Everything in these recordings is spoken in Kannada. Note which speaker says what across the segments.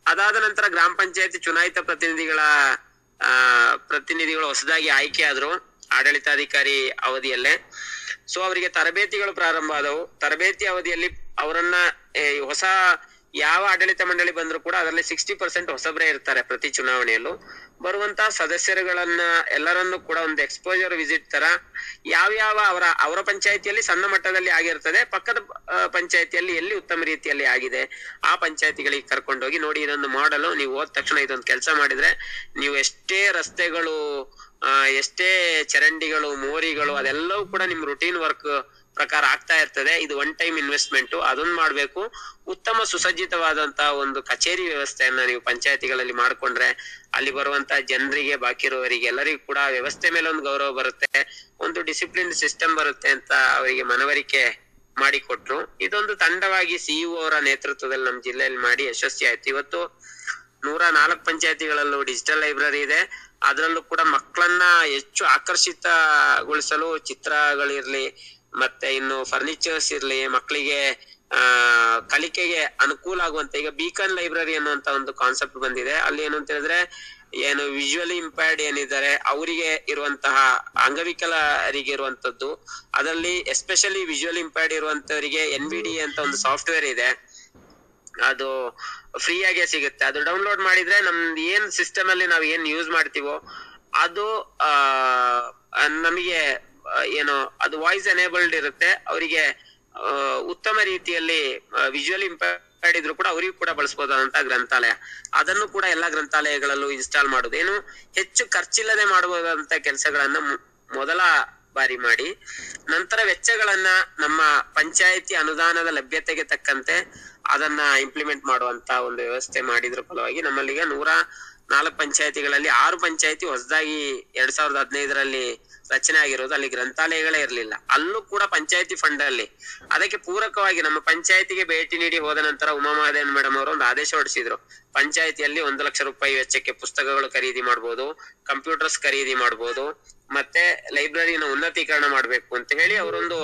Speaker 1: ಅದಾದ ನಂತರ ಗ್ರಾಮ ಪಂಚಾಯತಿ ಚುನಾಯಿತ ಪ್ರತಿನಿಧಿಗಳ ಆ ಪ್ರತಿನಿಧಿಗಳು ಹೊಸದಾಗಿ ಆಯ್ಕೆ ಆದ್ರು ಆಡಳಿತಾಧಿಕಾರಿ ಅವಧಿಯಲ್ಲೇ ಸೊ ಅವರಿಗೆ ತರಬೇತಿಗಳು ಪ್ರಾರಂಭ ಆದವು ತರಬೇತಿ ಅವಧಿಯಲ್ಲಿ ಅವರನ್ನ ಏ, ಹೊಸ ಯಾವ ಆಡಳಿತ ಮಂಡಳಿ ಬಂದ್ರು ಕೂಡ ಅದರಲ್ಲಿ ಸಿಕ್ಸ್ಟಿ ಪರ್ಸೆಂಟ್ ಹೊಸಬ್ರೇ ಇರ್ತಾರೆ ಪ್ರತಿ ಚುನಾವಣೆಯಲ್ಲೂ ಬರುವಂತ ಸದಸ್ಯರುಗಳನ್ನ ಎಲ್ಲರನ್ನು ಕೂಡ ಒಂದು ಎಕ್ಸ್ಪೋಜರ್ ವಿಸಿಟ್ ತರ ಯಾವ್ಯಾವ ಅವರ ಅವರ ಪಂಚಾಯತಿಯಲ್ಲಿ ಸಣ್ಣ ಮಟ್ಟದಲ್ಲಿ ಆಗಿರ್ತದೆ ಪಕ್ಕದ ಆ, ಪಂಚಾಯತಿಯಲ್ಲಿ ಎಲ್ಲಿ ಉತ್ತಮ ರೀತಿಯಲ್ಲಿ ಆಗಿದೆ ಆ ಪಂಚಾಯತಿಗಳಿಗೆ ಕರ್ಕೊಂಡೋಗಿ ನೋಡಿ ಇದೊಂದು ಮಾಡಲು ನೀವು ಹೋದ ತಕ್ಷಣ ಇದೊಂದು ಕೆಲಸ ಮಾಡಿದ್ರೆ ನೀವು ಎಷ್ಟೇ ರಸ್ತೆಗಳು ಆ, ಎಷ್ಟೇ ಚರಂಡಿಗಳು ಮೋರಿಗಳು ಅದೆಲ್ಲವೂ ಕೂಡ ನಿಮ್ ರುಟೀನ್ ವರ್ಕ್ ಪ್ರಕಾರ ಆಗ್ತಾ ಇರ್ತದೆ ಇದು ಒನ್ ಟೈಮ್ ಇನ್ವೆಸ್ಟ್ಮೆಂಟ್ ಅದನ್ನ ಮಾಡ್ಬೇಕು ಉತ್ತಮ ಸುಸಜ್ಜಿತವಾದಂತ ಒಂದು ಕಚೇರಿ ವ್ಯವಸ್ಥೆಯನ್ನ ನೀವು ಪಂಚಾಯತಿಗಳಲ್ಲಿ ಮಾಡ್ಕೊಂಡ್ರೆ ಅಲ್ಲಿ ಬರುವಂತ ಜನರಿಗೆ ಬಾಕಿ ಇರುವವರಿಗೆ ಎಲ್ಲರಿಗೂ ಕೂಡ ಆ ವ್ಯವಸ್ಥೆ ಮೇಲೆ ಒಂದು ಗೌರವ ಬರುತ್ತೆ ಒಂದು ಡಿಸಿಪ್ಲಿನ್ ಸಿಸ್ಟಮ್ ಬರುತ್ತೆ ಅಂತ ಅವರಿಗೆ ಮನವರಿಕೆ ಮಾಡಿಕೊಟ್ರು ಇದೊಂದು ತಂಡವಾಗಿ ಸಿಇಒ ಅವರ ನೇತೃತ್ವದಲ್ಲಿ ನಮ್ಮ ಜಿಲ್ಲೆಯಲ್ಲಿ ಮಾಡಿ ಯಶಸ್ವಿ ಆಯ್ತು ಇವತ್ತು ನೂರ ನಾಲ್ಕು ಪಂಚಾಯತಿಗಳಲ್ಲೂ ಡಿಜಿಟಲ್ ಲೈಬ್ರರಿ ಇದೆ ಅದರಲ್ಲೂ ಕೂಡ ಮಕ್ಕಳನ್ನ ಹೆಚ್ಚು ಆಕರ್ಷಿತಗೊಳಿಸಲು ಚಿತ್ರಗಳಿರ್ಲಿ ಮತ್ತೆ ಇನ್ನು ಫರ್ನಿಚರ್ಸ್ ಇರ್ಲಿ ಮಕ್ಕಳಿಗೆ ಆ ಕಲಿಕೆಗೆ ಅನುಕೂಲ ಆಗುವಂತ ಈಗ ಬೀಕನ್ ಲೈಬ್ರರಿ ಅನ್ನುವಂತ ಒಂದು ಕಾನ್ಸೆಪ್ಟ್ ಬಂದಿದೆ ಅಲ್ಲಿ ಏನು ಅಂತ ಹೇಳಿದ್ರೆ ಏನು ವಿಜುವಲಿ ಇಂಪೈರ್ಡ್ ಏನಿದ್ದಾರೆ ಅವರಿಗೆ ಇರುವಂತಹ ಅಂಗವಿಕಲರಿಗೆ ಇರುವಂತದ್ದು ಅದರಲ್ಲಿ ಎಸ್ಪೆಷಲಿ ವಿಜುವಲಿ ಇಂಪೈರ್ಡ್ ಇರುವಂತವರಿಗೆ ಎನ್ ಬಿ ಡಿ ಅಂತ ಒಂದು ಸಾಫ್ಟ್ವೇರ್ ಇದೆ ಅದು ಫ್ರೀ ಆಗೇ ಸಿಗುತ್ತೆ ಅದು ಡೌನ್ಲೋಡ್ ಮಾಡಿದ್ರೆ ನಮ್ದು ಏನ್ ಸಿಸ್ಟಮ್ ಅಲ್ಲಿ ನಾವು ಏನ್ ಯೂಸ್ ಮಾಡ್ತೀವೋ ಅದು ಆ ನಮಗೆ ಆ, ಏನು ಅದು ವಾಯ್ಸ್ ಎನೇಬಲ್ಡ್ ಇರುತ್ತೆ ಅವರಿಗೆ ಉತ್ತಮ ರೀತಿಯಲ್ಲಿ ವಿಜುವಲ್ ಇಂಪ್ಯಾಕ್ಟ್ ಇದ್ರು ಕೂಡ ಅವರಿಗೂ ಕೂಡ ಬಳಸಬಹುದಾದಂತ ಗ್ರಂಥಾಲಯ ಅದನ್ನು ಕೂಡ ಎಲ್ಲಾ ಗ್ರಂಥಾಲಯಗಳಲ್ಲೂ ಇನ್ಸ್ಟಾಲ್ ಮಾಡುದು ಏನು ಹೆಚ್ಚು ಖರ್ಚಿಲ್ಲದೆ ಮಾಡಬಹುದಂತ ಕೆಲಸಗಳನ್ನ ಮು- ಮೊದಲ ಬಾರಿ ಮಾಡಿ ನಂತರ ವೆಚ್ಚಗಳನ್ನ ನಮ್ಮ ಪಂಚಾಯತಿ ಅನುದಾನದ ಲಭ್ಯತೆಗೆ ತಕ್ಕಂತೆ ಅದನ್ನ ಇಂಪ್ಲಿಮೆಂಟ್ ಮಾಡುವಂತ ಒಂದು ವ್ಯವಸ್ಥೆ ಮಾಡಿದ್ರ ಫಲವಾಗಿ ನಮ್ಮಲ್ಲಿಗ ನೂರ ನಾಲ್ಕು ಪಂಚಾಯತಿಗಳಲ್ಲಿ ಆರು ಪಂಚಾಯತಿ ಹೊಸದಾಗಿ ಎರಡ್ ಸಾವಿರದ ಹದಿನೈದರಲ್ಲಿ ರಚನೆ ಆಗಿರೋದು ಅಲ್ಲಿ ಗ್ರಂಥಾಲಯಗಳೇ ಇರಲಿಲ್ಲ ಅಲ್ಲೂ ಕೂಡ ಪಂಚಾಯತಿ ಫಂಡ್ ಅಲ್ಲಿ ಅದಕ್ಕೆ ಪೂರಕವಾಗಿ ನಮ್ಮ ಪಂಚಾಯತಿಗೆ ಭೇಟಿ ನೀಡಿ ಹೋದ ನಂತರ ಉಮಾ ಮಹಾದೇವನ್ ಮೇಡಮ್ ಅವರು ಒಂದು ಆದೇಶ ಹೊರಡಿಸಿದ್ರು ಪಂಚಾಯತಿಯಲ್ಲಿ ಒಂದು ಲಕ್ಷ ರೂಪಾಯಿ ವೆಚ್ಚಕ್ಕೆ ಪುಸ್ತಕಗಳು ಖರೀದಿ ಮಾಡಬಹುದು ಕಂಪ್ಯೂಟರ್ಸ್ ಖರೀದಿ ಮಾಡಬಹುದು ಮತ್ತೆ ಲೈಬ್ರರಿನ ಉನ್ನತೀಕರಣ ಮಾಡ್ಬೇಕು ಅಂತ ಹೇಳಿ ಅವರೊಂದು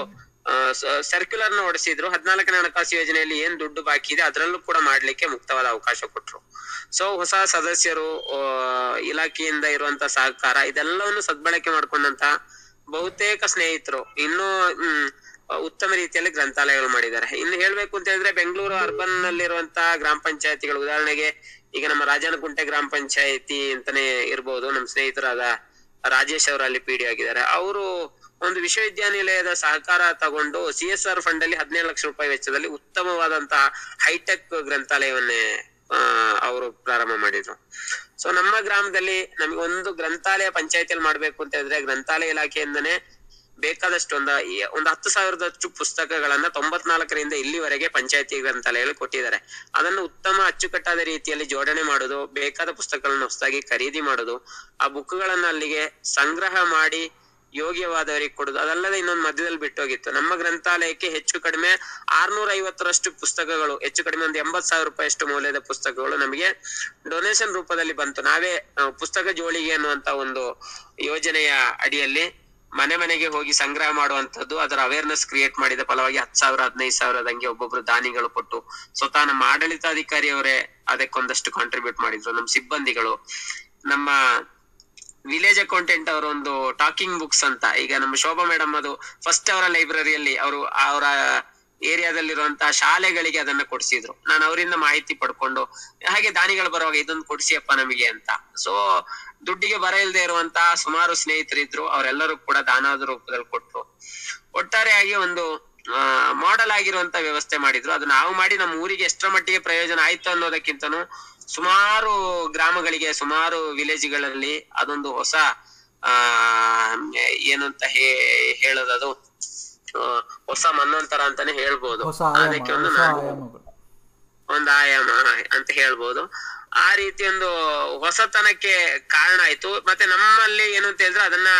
Speaker 1: ಸರ್ಕ್ಯುಲರ್ ನ ಹೊಡಿಸಿದ್ರು ಹದಿನಾಲ್ಕನೇ ಹಣಕಾಸು ಯೋಜನೆಯಲ್ಲಿ ಏನ್ ದುಡ್ಡು ಬಾಕಿ ಇದೆ ಅದರಲ್ಲೂ ಕೂಡ ಮಾಡ್ಲಿಕ್ಕೆ ಮುಕ್ತವಾದ ಅವಕಾಶ ಕೊಟ್ರು ಸೊ ಹೊಸ ಸದಸ್ಯರು ಆ, ಇಲಾಖೆಯಿಂದ ಇರುವಂತ ಸಹಕಾರ ಇದೆಲ್ಲವನ್ನು ಸದ್ಬಳಕೆ ಮಾಡ್ಕೊಂಡಂತ ಬಹುತೇಕ ಸ್ನೇಹಿತರು ಇನ್ನೂ ಹ್ಮ್ ಉತ್ತಮ ರೀತಿಯಲ್ಲಿ ಗ್ರಂಥಾಲಯಗಳು ಮಾಡಿದ್ದಾರೆ ಇನ್ನು ಹೇಳ್ಬೇಕು ಅಂತ ಹೇಳಿದ್ರೆ ಬೆಂಗಳೂರು ಅರ್ಬನ್ ನಲ್ಲಿರುವಂತಹ ಗ್ರಾಮ ಪಂಚಾಯತಿಗಳು ಉದಾಹರಣೆಗೆ ಈಗ ನಮ್ಮ ರಾಜನಕುಂಟೆ ಗ್ರಾಮ ಪಂಚಾಯತಿ ಅಂತಾನೆ ಇರ್ಬೋದು ನಮ್ಮ ಸ್ನೇಹಿತರಾದ ರಾಜೇಶ್ ಅವರು ಅಲ್ಲಿ ಪಿ ಡಿ ಆಗಿದ್ದಾರೆ ಅವರು ಒಂದು ವಿಶ್ವವಿದ್ಯಾನಿಲಯದ ಸಹಕಾರ ತಗೊಂಡು ಸಿ ಎಸ್ ಆರ್ ಫಂಡ್ ಅಲ್ಲಿ ಹದಿನೇಳು ಲಕ್ಷ ರೂಪಾಯಿ ವೆಚ್ಚದಲ್ಲಿ ಉತ್ತಮವಾದಂತಹ ಹೈಟೆಕ್ ಗ್ರಂಥಾಲಯವನ್ನೇ ಆ, ಅವರು ಪ್ರಾರಂಭ ಮಾಡಿದ್ರು ಸೊ ನಮ್ಮ ಗ್ರಾಮದಲ್ಲಿ ನಮಗೆ ಒಂದು ಗ್ರಂಥಾಲಯ ಪಂಚಾಯತಿಯಲ್ಲಿ ಮಾಡ್ಬೇಕು ಅಂತ ಹೇಳಿದ್ರೆ ಗ್ರಂಥಾಲಯ ಇಲಾಖೆಯಿಂದನೇ ಬೇಕಾದಷ್ಟು ಒಂದ ಈ- ಒಂದು ಹತ್ತು ಸಾವಿರದಷ್ಟು ಪುಸ್ತಕಗಳನ್ನ ತೊಂಬತ್ನಾಲ್ಕರಿಂದ ಇಲ್ಲಿವರೆಗೆ ಪಂಚಾಯತಿ ಗ್ರಂಥಾಲಯಗಳು ಕೊಟ್ಟಿದ್ದಾರೆ ಅದನ್ನು ಉತ್ತಮ ಅಚ್ಚುಕಟ್ಟಾದ ರೀತಿಯಲ್ಲಿ ಜೋಡಣೆ ಮಾಡೋದು ಬೇಕಾದ ಪುಸ್ತಕಗಳನ್ನು ಹೊಸದಾಗಿ ಖರೀದಿ ಮಾಡೋದು ಆ ಬುಕ್ಗಳನ್ನ ಅಲ್ಲಿಗೆ ಸಂಗ್ರಹ ಮಾಡಿ ಯೋಗ್ಯವಾದವರಿಗೆ ಕೊಡುದು ಅದಲ್ಲದೆ ಇನ್ನೊಂದು ಮಧ್ಯದಲ್ಲಿ ಬಿಟ್ಟೋಗಿತ್ತು ನಮ್ಮ ಗ್ರಂಥಾಲಯಕ್ಕೆ ಹೆಚ್ಚು ಕಡಿಮೆ ಆರ್ನೂರ ಐವತ್ತರಷ್ಟು ಪುಸ್ತಕಗಳು ಹೆಚ್ಚು ಕಡಿಮೆ ಒಂದು ಎಂಬತ್ ಸಾವಿರ ರೂಪಾಯಿಯಷ್ಟು ಮೌಲ್ಯದ ಪುಸ್ತಕಗಳು ನಮಗೆ ಡೊನೇಷನ್ ರೂಪದಲ್ಲಿ ಬಂತು ನಾವೇ ಆ, ಪುಸ್ತಕ ಜೋಳಿಗೆ ಅನ್ನುವಂತ ಒಂದು ಯೋಜನೆಯ ಅಡಿಯಲ್ಲಿ ಮನೆ ಮನೆಗೆ ಹೋಗಿ ಸಂಗ್ರಹ ಮಾಡುವಂತದ್ದು ಅದರ ಅವೇರ್ನೆಸ್ ಕ್ರಿಯೇಟ್ ಮಾಡಿದ ಫಲವಾಗಿ ಹತ್ತು ಸಾವಿರ ಹದಿನೈದು ಸಾವಿರದಂಗೆ ಒಬ್ಬೊಬ್ರು ದಾನಿಗಳು ಕೊಟ್ಟು ಸ್ವತಃ ನಮ್ಮ ಆಡಳಿತಾಧಿಕಾರಿ ಅವರೇ ಅದಕ್ಕೊಂದಷ್ಟು ಕಾಂಟ್ರಿಬ್ಯೂಟ್ ಮಾಡಿದ್ರು ನಮ್ಮ ಸಿಬ್ಬಂದಿಗಳು ನಮ್ಮ ವಿಲೇಜ್ ಅಕೌಂಟೆಂಟ್ ಅವರ ಒಂದು ಟಾಕಿಂಗ್ ಬುಕ್ಸ್ ಅಂತ ಈಗ ನಮ್ಮ ಶೋಭಾ ಮೇಡಮ್ ಅದು ಫಸ್ಟ್ ಅವರ ಲೈಬ್ರರಿಯಲ್ಲಿ ಅವರು ಅವರ ಏರಿಯಾದಲ್ಲಿರುವಂತಹ ಶಾಲೆಗಳಿಗೆ ಅದನ್ನ ಕೊಡಿಸಿದ್ರು ನಾನು ಅವರಿಂದ ಮಾಹಿತಿ ಪಡ್ಕೊಂಡು ಹಾಗೆ ದಾನಿಗಳು ಬರುವಾಗ ಇದೊಂದು ಕೊಡಿಸಿಯಪ್ಪ ನಮಗೆ ಅಂತ ಸೊ ದುಡ್ಡಿಗೆ ಬರ ಇಲ್ಲದೆ ಇರುವಂತಹ ಸುಮಾರು ಸ್ನೇಹಿತರಿದ್ರು ಅವರೆಲ್ಲರೂ ಕೂಡ ದಾನದ ರೂಪದಲ್ಲಿ ಕೊಟ್ರು ಒಟ್ಟಾರೆಯಾಗಿ ಒಂದು ಮಾಡೆಲ್ ಆಗಿರುವಂತ ವ್ಯವಸ್ಥೆ ಮಾಡಿದ್ರು ಅದು ನಾವು ಮಾಡಿ ನಮ್ಮ ಊರಿಗೆ ಎಷ್ಟರ ಮಟ್ಟಿಗೆ ಪ್ರಯೋಜನ ಆಯ್ತು ಅನ್ನೋದಕ್ಕಿಂತನೂ ಸುಮಾರು ಗ್ರಾಮಗಳಿಗೆ ಸುಮಾರು ವಿಲೇಜ್ಗಳಲ್ಲಿ ಅದೊಂದು ಹೊಸ ಆ ಏನು ಅಂತ ಹೇ ಹೇಳೋದದು ಆ, ಹೊಸ ಮನ್ನೊಂತರ ಅಂತಾನೆ ಹೇಳ್ಬೋದು
Speaker 2: ಹೊಸ ಆಯಾಮ
Speaker 1: ಅದಕ್ಕೆ ಒಂದು
Speaker 2: ಹೊಸ
Speaker 1: ನಾನು
Speaker 2: ಆಯಾಮಗಳು
Speaker 1: ಒಂದು ಆಯಾಮ ಅಂತ ಹೇಳ್ಬೋದು ಆ ರೀತಿ ಒಂದು ಹೊಸತನಕ್ಕೆ ಕಾರಣ ಆಯ್ತು ಮತ್ತೆ ನಮ್ಮಲ್ಲಿ ಏನು ಅಂತ ಹೇಳಿದ್ರೆ ಅದನ್ನ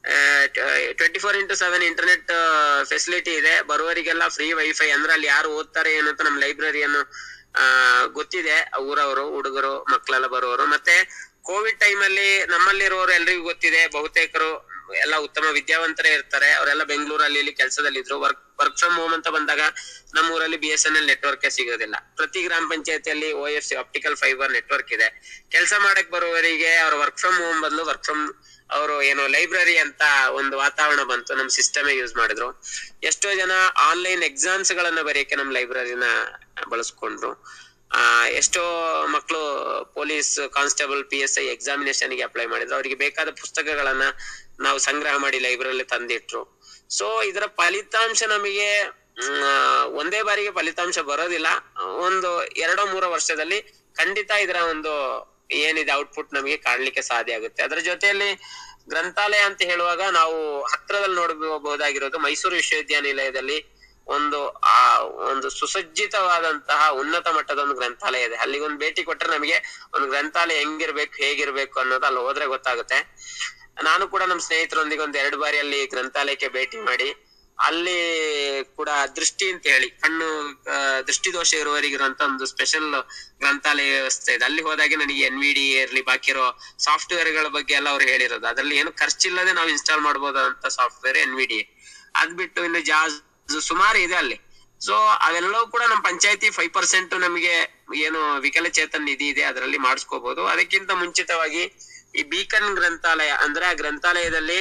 Speaker 1: twenty four into seven internet facility ಇದೆ ಬರುವವರಿಗೆಲ್ಲ ಫ್ರೀ ವೈಫೈ ಅಂದ್ರೆ ಅಲ್ಲಿ ಯಾರು ಓದ್ತಾರೆ ಏನು ಅಂತ ನಮ್ಮ ಲೈಬ್ರರಿಯನ್ನು ಆ ಗೊತ್ತಿದೆ ಊರವರು ಹುಡುಗರು ಮಕ್ಕಳೆಲ್ಲ ಬರುವವರು ಮತ್ತೆ ಕೋವಿಡ್ ಟೈಮ್ ಅಲ್ಲಿ ನಮ್ಮಲ್ಲಿರುವವರು ಎಲ್ರಿಗೂ ಗೊತ್ತಿದೆ ಬಹುತೇಕರು ಎಲ್ಲ ಉತ್ತಮ ವಿದ್ಯಾವಂತರೇ ಇರ್ತಾರೆ ಅವರೆಲ್ಲ ಬೆಂಗಳೂರಲ್ಲಿ ಇಲ್ಲಿ ಕೆಲಸದಲ್ಲಿದ್ರು ವರ್ಕ್ ವರ್ಕ್ ಫ್ರಮ್ ಹೋಮ್ ಅಂತ ಬಂದಾಗ ನಮ್ಮ ಊರಲ್ಲಿ B S N L network ಸಿಗೋದಿಲ್ಲ ಪ್ರತಿ ಗ್ರಾಮ ಪಂಚಾಯತಿಯಲ್ಲಿ O F C optical fiber network ಇದೆ ಕೆಲಸ ಮಾಡಕ್ ಬರುವವರಿಗೆ ಅವ್ರ ವರ್ಕ್ ಫ್ರಮ್ ಹೋಮ್ ಬದಲು ವರ್ಕ್ ಫ್ರಮ್ ಅವರು ಏನು ಲೈಬ್ರರಿ ಅಂತ ಒಂದು ವಾತಾವರಣ ಬಂತು ನಮ್ ಸಿಸ್ಟಮೇ ಯೂಸ್ ಮಾಡಿದ್ರು ಎಷ್ಟೋ ಜನ ಆನ್ಲೈನ್ ಎಕ್ಸಾಮ್ಸ್ ಗಳನ್ನ ಬರೆಯಕ್ಕೆ ನಮ್ ಲೈಬ್ರರಿನ ಬಳಸ್ಕೊಂಡ್ರು ಆ ಎಷ್ಟೋ ಮಕ್ಕಳು police constable P S I examination ಗೆ ಅಪ್ಲೈ ಮಾಡಿದ್ರು ಅವರಿಗೆ ಬೇಕಾದ ಪುಸ್ತಕಗಳನ್ನ ನಾವು ಸಂಗ್ರಹ ಮಾಡಿ ಲೈಬ್ರರಿಲಿ ತಂದಿಟ್ರು ಸೊ ಇದರ ಫಲಿತಾಂಶ ನಮಗೆ ಮ್, ಆ, ಒಂದೇ ಬಾರಿಗೆ ಫಲಿತಾಂಶ ಬರೋದಿಲ್ಲ ಒಂದು ಎರಡೋ ಮೂರೋ ವರ್ಷದಲ್ಲಿ ಖಂಡಿತ ಇದರ ಒಂದು ಏನಿದೆ ಔಟ್ಪುಟ್ ನಮಗೆ ಕಾಣ್ಲಿಕ್ಕೆ ಸಾಧ್ಯ ಆಗುತ್ತೆ ಅದರ ಜೊತೆಯಲ್ಲಿ ಗ್ರಂಥಾಲಯ ಅಂತ ಹೇಳುವಾಗ ನಾವು ಹತ್ರದಲ್ಲಿ ನೋಡಬಹುದಾಗಿರೋದು ಮೈಸೂರು ವಿಶ್ವವಿದ್ಯಾನಿಲಯದಲ್ಲಿ ಒಂದು ಆ ಒಂದು ಸುಸಜ್ಜಿತವಾದಂತಹ ಉನ್ನತ ಮಟ್ಟದ ಒಂದು ಗ್ರಂಥಾಲಯ ಇದೆ ಅಲ್ಲಿಗೆ ಒಂದು ಭೇಟಿ ಕೊಟ್ರೆ ನಮಗೆ ಒಂದು ಗ್ರಂಥಾಲಯ ಹೆಂಗಿರ್ಬೇಕು ಹೇಗಿರ್ಬೇಕು ಅನ್ನೋದು ಅಲ್ಲಿ ಹೋದ್ರೆ ಗೊತ್ತಾಗುತ್ತೆ ನಾನು ಕೂಡ ನಮ್ಮ ಸ್ನೇಹಿತರೊಂದಿಗೆ ಒಂದ್ ಎರಡು ಬಾರಿ ಅಲ್ಲಿ ಗ್ರಂಥಾಲಯಕ್ಕೆ ಭೇಟಿ ಮಾಡಿ ಅಲ್ಲಿ ಕೂಡ ದೃಷ್ಟಿ ಅಂತ ಹೇಳಿ ಕಣ್ಣು ಆ, ದೃಷ್ಟಿ ದೋಷ ಇರುವವರಿಗಿರುವಂತ ಒಂದು ಸ್ಪೆಷಲ್ ಗ್ರಂಥಾಲಯ ವ್ಯವಸ್ಥೆ ಇದೆ ಅಲ್ಲಿ ಹೋದಾಗೆ ನನಗೆ ಎನ್ ವಿ ಡಿ ಇರ್ಲಿ ಬಾಕಿ ಇರೋ ಸಾಫ್ಟ್ವೇರ್ ಗಳ ಬಗ್ಗೆ ಎಲ್ಲ ಅವ್ರು ಹೇಳಿರೋದು ಅದ್ರಲ್ಲಿ ಏನು ಖರ್ಚಿಲ್ಲದೆ ನಾವು ಇನ್ಸ್ಟಾಲ್ ಮಾಡಬಹುದಂತ ಸಾಫ್ಟ್ವೇರ್ ಎನ್ ವಿ ಡಿ ಅದ್ ಬಿಟ್ಟು ಇನ್ನು ಜಾಸ್ ಸುಮಾರು ಇದೆ ಅಲ್ಲಿ ಸೊ ಅವೆಲ್ಲವೂ ಕೂಡ ನಮ್ಮ ಪಂಚಾಯತಿ ಫೈವ್ ಪರ್ಸೆಂಟ್ ನಮಗೆ ಏನು ವಿಕಲಚೇತನ್ ನಿಧಿ ಇದೆ ಅದರಲ್ಲಿ ಮಾಡಿಸ್ಕೋಬಹುದು ಅದಕ್ಕಿಂತ ಮುಂಚಿತವಾಗಿ ಈ ಬೀಕನ್ ಗ್ರಂಥಾಲಯ ಅಂದ್ರೆ ಆ ಗ್ರಂಥಾಲಯದಲ್ಲಿ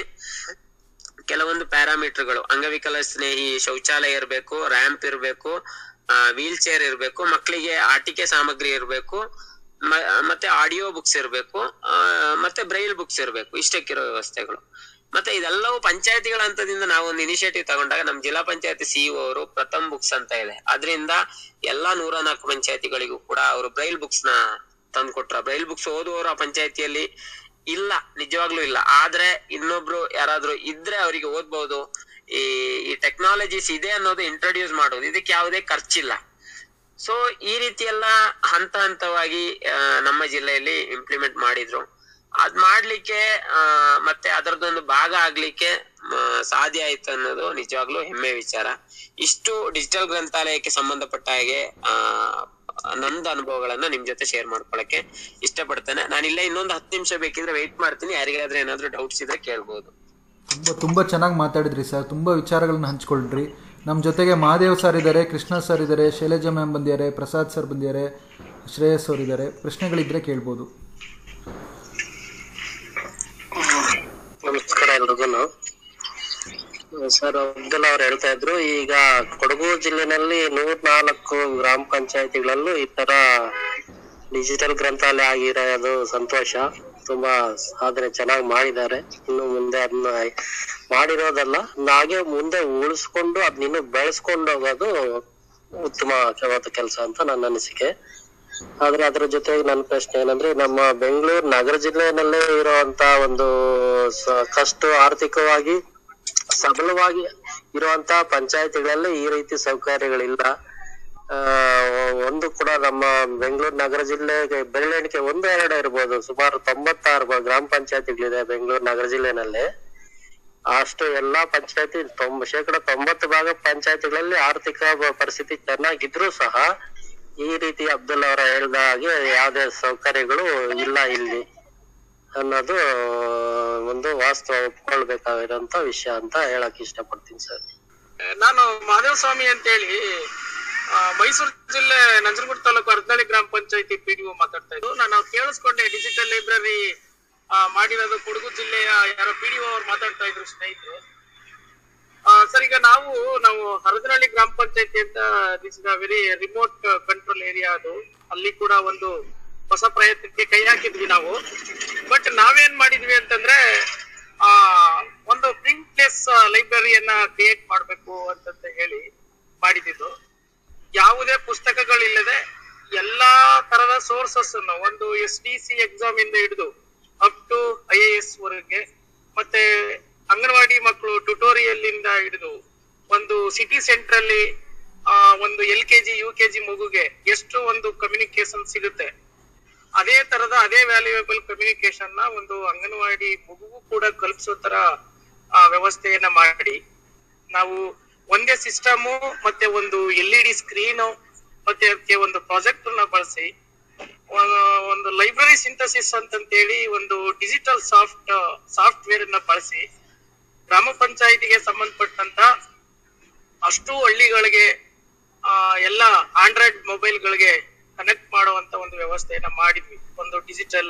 Speaker 1: ಕೆಲವೊಂದು ಪ್ಯಾರಾಮೀಟರ್ಗಳು ಅಂಗವಿಕಲ ಸ್ನೇಹಿ ಶೌಚಾಲಯ ಇರಬೇಕು ರ್ಯಾಂಪ್ ಇರಬೇಕು ವೀಲ್ ಚೇರ್ ಇರಬೇಕು ಮಕ್ಕಳಿಗೆ ಆಟಿಕೆ ಸಾಮಗ್ರಿ ಇರಬೇಕು ಮತ್ತೆ ಆಡಿಯೋ ಬುಕ್ಸ್ ಇರಬೇಕು ಮತ್ತೆ ಬ್ರೈಲ್ ಬುಕ್ಸ್ ಇರಬೇಕು ಇಷ್ಟಕ್ಕಿರೋ ವ್ಯವಸ್ಥೆಗಳು ಮತ್ತೆ ಇದೆಲ್ಲವೂ ಪಂಚಾಯತಿಗಳ ಹಂತದಿಂದ ನಾವು ಒಂದು ಇನಿಷಿಯೇಟಿವ್ ತಗೊಂಡಾಗ ನಮ್ ಜಿಲ್ಲಾ ಪಂಚಾಯತಿ ಸಿಇಒ ಅವರು ಪ್ರಥಮ್ ಬುಕ್ಸ್ ಅಂತ ಇದೆ ಅದರಿಂದ ಎಲ್ಲಾ ನೂರ ನಾಲ್ಕು ಪಂಚಾಯತಿಗಳಿಗೂ ಕೂಡ ಅವರು ಬ್ರೈಲ್ ಬುಕ್ಸ್ ನ ತಂದ್ಕೊಟ್ರ ಬ್ರೈಲ್ ಬುಕ್ಸ್ ಓದುವವರು ಆ ಪಂಚಾಯತಿಯಲ್ಲಿ ಇಲ್ಲ ನಿಜವಾಗ್ಲೂ ಇಲ್ಲ ಆದ್ರೆ ಇನ್ನೊಬ್ರು ಯಾರಾದ್ರೂ ಇದ್ರೆ ಅವರಿಗೆ ಓದ್ಬಹುದು ಈ ಈ ಟೆಕ್ನಾಲಜೀಸ್ ಇದೆ ಅನ್ನೋದು ಇಂಟ್ರೊಡ್ಯೂಸ್ ಮಾಡೋದು ಇದಕ್ಕೆ ಯಾವುದೇ ಖರ್ಚಿಲ್ಲ ಸೊ ಈ ರೀತಿ ಎಲ್ಲ ಹಂತ ಹಂತವಾಗಿ ಆ, ನಮ್ಮ ಜಿಲ್ಲೆಯಲ್ಲಿ ಇಂಪ್ಲಿಮೆಂಟ್ ಮಾಡಿದ್ರು ಅದ್ ಮಾಡ್ಲಿಕ್ಕೆ ಆ, ಮತ್ತೆ ಅದರದೊಂದು ಭಾಗ ಆಗ್ಲಿಕ್ಕೆ ಆ, ಸಾಧ್ಯ ಆಯ್ತು ಅನ್ನೋದು ನಿಜವಾಗ್ಲೂ ಹೆಮ್ಮೆ ವಿಚಾರ ಇಷ್ಟು ಡಿಜಿಟಲ್ ಗ್ರಂಥಾಲಯಕ್ಕೆ ಸಂಬಂಧಪಟ್ಟ ಹಾಗೆ ಆ ನಂದು ಅನುಭವಗಳನ್ನ ನಿಮ್ ಜೊತೆ ಶೇರ್ ಮಾಡ್ಕೊಳಕ್ಕೆ ಇಷ್ಟಪಡ್ತೇನೆ ನಾನು ಇಲ್ಲೇ ಇನ್ನೊಂದು ಹತ್ತು ನಿಮಿಷ ಬೇಕಿದ್ರೆ ವೆಯ್ಟ್ ಮಾಡ್ತೀನಿ ಯಾರಿಗಾದ್ರೂ ಏನಾದ್ರೂ ಡೌಟ್ಸ್ ಇದ್ರೆ ಕೇಳ್ಬೋದು
Speaker 2: ತುಂಬ ತುಂಬ ಚೆನ್ನಾಗಿ ಮಾತಾಡಿದ್ರಿ ಸರ್ ತುಂಬ ವಿಚಾರಗಳನ್ನ ಹಂಚ್ಕೊಳ್ರಿ ನಮ್ಮ ಜೊತೆಗೆ ಮಹಾದೇವ್ ಸರ್ ಇದ್ದಾರೆ ಕೃಷ್ಣ ಸರ್ ಇದ್ದಾರೆ ಶೈಲಜಾ ಮ್ಯಾಮ್ ಬಂದಿದ್ದಾರೆ ಪ್ರಸಾದ್ ಸರ್ ಬಂದಿದ್ದಾರೆ ಶ್ರೇಯಸ್ ಅವ್ರು ಇದ್ದಾರೆ ಪ್ರಶ್ನೆಗಳಿದ್ರೆ ಕೇಳ್ಬೋದು
Speaker 3: ನಮಸ್ಕಾರ ಎಲ್ರಿಗೂ ಸರ್ ಅಬ್ದುಲ್ ಅವ್ರು ಹೇಳ್ತಾ ಇದ್ರು ಈಗ ಕೊಡಗು ಜಿಲ್ಲೆನಲ್ಲಿ ನೂರ್ ನಾಲ್ಕು ಗ್ರಾಮ ಪಂಚಾಯತಿಗಳಲ್ಲೂ ಈ ತರ ಡಿಜಿಟಲ್ ಗ್ರಂಥಾಲಯ ಆಗಿರೋದು ಸಂತೋಷ ತುಂಬಾ ಸಾಧನೆ ಚೆನ್ನಾಗಿ ಮಾಡಿದ್ದಾರೆ ಇನ್ನು ಮುಂದೆ ಅದನ್ನ ಮಾಡಿರೋದಲ್ಲ ಹಾಗೆ ಮುಂದೆ ಉಳಿಸ್ಕೊಂಡು ಅದನ್ನ ಇನ್ನೂ ಬೆಳೆಸ್ಕೊಂಡು ಹೋಗೋದು ಉತ್ತಮವಾದ ಕೆಲಸ ಅಂತ ನನ್ನ ಅನಿಸಿಕೆ ಆದ್ರೆ ಅದ್ರ ಜೊತೆಗೆ ನನ್ನ ಪ್ರಶ್ನೆ ಏನಂದ್ರೆ ನಮ್ಮ ಬೆಂಗಳೂರು ನಗರ ಜಿಲ್ಲೆನಲ್ಲೇ ಇರುವಂತ ಒಂದು ಸ- ಕಷ್ಟ ಆರ್ಥಿಕವಾಗಿ ಸಬಲವಾಗಿ ಇರುವಂತ ಪಂಚಾಯತಿಗಳಲ್ಲಿ ಈ ರೀತಿ ಸೌಕರ್ಯಗಳಿಲ್ಲ ಆ ಒಂದು ಕೂಡ ನಮ್ಮ ಬೆಂಗಳೂರು ನಗರ ಜಿಲ್ಲೆಗೆ ಬೆರಳೆಣಿಕೆ ಒಂದು ಎರಡು ಇರ್ಬೋದು ಸುಮಾರು ತೊಂಬತ್ತಾರು ಬ- ಗ್ರಾಮ ಪಂಚಾಯತಿಗಳಿದೆ ಬೆಂಗಳೂರು ನಗರ ಜಿಲ್ಲೆನಲ್ಲಿ ಅಷ್ಟು ಎಲ್ಲಾ ಪಂಚಾಯತಿ ತೊಂಬ ಶೇಕಡ ತೊಂಬತ್ತು ಭಾಗ ಪಂಚಾಯತಿಗಳಲ್ಲಿ ಆರ್ಥಿಕ ಬ- ಪರಿಸ್ಥಿತಿ ಚೆನ್ನಾಗಿದ್ರು ಸಹ ಈ ರೀತಿ ಅಬ್ದುಲ್ ಅವರ ಹೇಳ್ದ ಹಾಗೆ ಯಾವುದೇ ಸೌಕರ್ಯಗಳು ಇಲ್ಲ ಇಲ್ಲಿ ಅನ್ನೋದು ಒಂದು ವಾಸ್ತವ ಒಪ್ಕೊಳ್ಬೇಕಾಗಿರೋಂತ ವಿಷಯ ಅಂತ ಹೇಳಕ್ ಇಷ್ಟಪಡ್ತೀನಿ ಸರ್
Speaker 4: ನಾನು ಮಾಧವ ಸ್ವಾಮಿ ಅಂತೇಳಿ ಆ, ಮೈಸೂರು ಜಿಲ್ಲೆ ನಂಜನಗೂಡು ತಾಲೂಕು ಅರ್ಧಳ್ಳಿ ಗ್ರಾಮ ಪಂಚಾಯತಿ ಪಿ ಡಿ ಮಾತಾಡ್ತಾ ಇದ್ದು ನಾನು ಕೇಳಿಸ್ಕೊಂಡೆ ಡಿಜಿಟಲ್ ಲೈಬ್ರರಿ ಮಾಡಿರೋದು ಕೊಡಗು ಜಿಲ್ಲೆಯ ಯಾರೋ ಪಿ ಡಿ ಅವ್ರು ಮಾತಾಡ್ತಾ ಇದ್ರು ಸ್ನೇಹಿತರು ಆ, ಸರ್ ಈಗ ನಾವು ನಾವು ಹರದನಹಳ್ಳಿ ಗ್ರಾಮ ಪಂಚಾಯತಿ ಅಂತ this is a very remote control area ಅದು ಅಲ್ಲಿ ಕೂಡ ಒಂದು ಹೊಸ ಪ್ರಯತ್ನಕ್ಕೆ ಕೈ ಹಾಕಿದ್ವಿ ನಾವು ಬಟ್ ನಾವೇನ್ ಮಾಡಿದ್ವಿ ಅಂತಂದ್ರೆ ಆ ಒಂದು ಪ್ರಿಂಟ್ಲೆಸ್ ಲೈಬ್ರರಿಯನ್ನ ಕ್ರಿಯೇಟ್ ಮಾಡ್ಬೇಕು ಅಂತಂತ ಹೇಳಿ ಮಾಡಿದ್ದು ಯಾವುದೇ ಪುಸ್ತಕಗಳಿಲ್ಲದೆ ಎಲ್ಲಾ ತರದ ಸೋರ್ಸಸ್ ಅನ್ನು ಒಂದು ಎಸ್ ಡಿ ಸಿ ಎಕ್ಸಾಮ್ ಇಂದ ಹಿಡಿದು up to I A S ವರೆಗೆ ಮತ್ತೆ ಅಂಗನವಾಡಿ ಮಕ್ಕಳು ಟ್ಯುಟೋರಿಯಲ್ ಇಂದ ಹಿಡಿದು ಒಂದು ಸಿಟಿ ಸೆಂಟರ್ ಅಲ್ಲಿ ಆ, ಒಂದು L K G U K G ಮಗುಗೆ ಎಷ್ಟು ಒಂದು ಕಮ್ಯುನಿಕೇಶನ್ ಸಿಗುತ್ತೆ ಅದೇ ತರದ ಅದೇ ವ್ಯಾಲ್ಯೂಯಬಲ್ ಕಮ್ಯುನಿಕೇಶನ್ ನ ಒಂದು ಅಂಗನವಾಡಿ ಮಗುಗೂ ಕೂಡ ಕಲ್ಪಿಸೋ ತರ ಆ, ವ್ಯವಸ್ಥೆಯನ್ನ ಮಾಡಿ ನಾವು ಒಂದೇ ಸಿಸ್ಟಮು ಮತ್ತೆ ಒಂದು ಎಲ್ ಇ ಡಿ ಸ್ಕ್ರೀನು ಮತ್ತೆ ಅದಕ್ಕೆ ಒಂದು ಪ್ರಾಜೆಕ್ಟ್ ನ ಬಳಸಿ ಒಂದು- ಒಂದು ಲೈಬ್ರರಿ ಸಿಂಥಸಿಸ್ ಅಂತಂತೇಳಿ ಒಂದು ಡಿಜಿಟಲ್ ಸಾಫ್ಟ್ ಸಾಫ್ಟ್ವೇರ್ ಅನ್ನ ಬಳಸಿ ಗ್ರಾಮ ಪಂಚಾಯತಿಗೆ ಸಂಬಂಧಪಟ್ಟಂತ ಅಷ್ಟು ಹಳ್ಳಿಗಳಿಗೆ ಆ, ಎಲ್ಲ ಆಂಡ್ರಾಯ್ಡ್ ಮೊಬೈಲ್ಗಳಿಗೆ ಕನೆಕ್ಟ್ ಮಾಡುವಂತ ಒಂದು ವ್ಯವಸ್ಥೆಯನ್ನ ಮಾಡಿದ್ವಿ ಒಂದು ಡಿಜಿಟಲ್